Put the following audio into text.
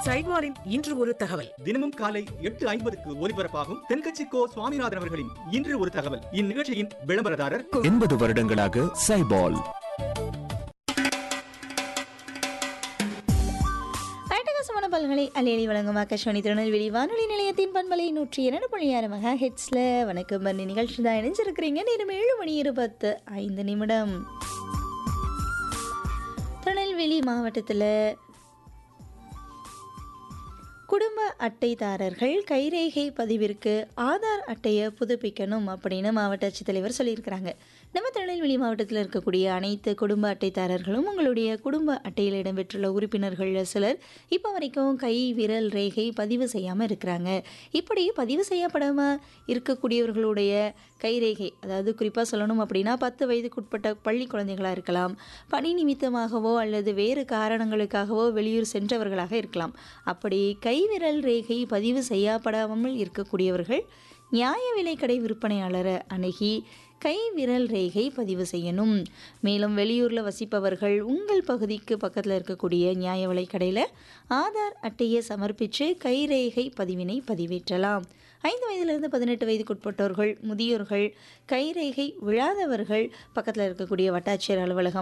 சைட்வாரின் இன்று ஒரு தகவல் தினமும் காலை எட்டு ஐம்பதுக்கு ஒலிபரப்பாகும் தென்கட்சி கோ சுவாமிநாதன் அவர்களின் இன்று ஒரு தகவல் இந்நிகழ்ச்சியின் விளம்பரதாரர் எண்பது வருடங்களாக சைபால் அட்டகாசமான பல்களை அலையலி வழங்கும் ஆகாஷ்வாணி திருநெல்வேலி வானொலி நிலையத்தின் பண்பலை நூற்றி இரண்டு புள்ளி ஆறு மெகா ஹெட்ஸில் வணக்கம் பண்ணி நிகழ்ச்சி தான் இணைஞ்சிருக்கிறீங்க நேரம் ஏழு மணி இருபத்து ஐந்து நிமிடம் திருநெல்வேலி மாவட்டத்தில் குடும்ப அட்டைதாரர்கள் கைரேகை பதிவிற்கு ஆதார் அட்டையை புதுப்பிக்கணும் அப்படின்னு மாவட்ட ஆட்சித்தலைவர் சொல்லியிருக்கிறாங்க நம்ம திருநெல்வேலி மாவட்டத்தில் இருக்கக்கூடிய அனைத்து குடும்ப அட்டைதாரர்களும் உங்களுடைய குடும்ப அட்டையில் இடம்பெற்றுள்ள உறுப்பினர்களில் சிலர் இப்போ வரைக்கும் கை விரல் ரேகை பதிவு செய்யாமல் இருக்கிறாங்க இப்படி பதிவு செய்யப்படாமல் இருக்கக்கூடியவர்களுடைய கைரேகை அதாவது குறிப்பாக சொல்லணும் அப்படின்னா பத்து வயதுக்குட்பட்ட பள்ளி குழந்தைகளாக இருக்கலாம் பணி நிமித்தமாகவோ அல்லது வேறு காரணங்களுக்காகவோ வெளியூர் சென்றவர்களாக இருக்கலாம் அப்படி கைவிரல் ரேகை பதிவு செய்யப்படாமல் இருக்கக்கூடியவர்கள் நியாய விலைக்கடை விற்பனையாளரை அணுகி கை விரல் ரேகை பதிவு செய்யணும் மேலும் வெளியூரில் வசிப்பவர்கள் உங்கள் பகுதிக்கு பக்கத்தில் இருக்கக்கூடிய நியாய விலைக்கடையில் ஆதார் அட்டையை சமர்ப்பித்து கைரேகை பதிவினை பதிவேற்றலாம் ஐந்து வயதிலிருந்து பதினெட்டு வயதுக்குட்பட்டோர்கள் முதியோர்கள் கைரேகை விழாதவர்கள் பக்கத்தில் இருக்கக்கூடிய வட்டாட்சியர் அலுவலகம்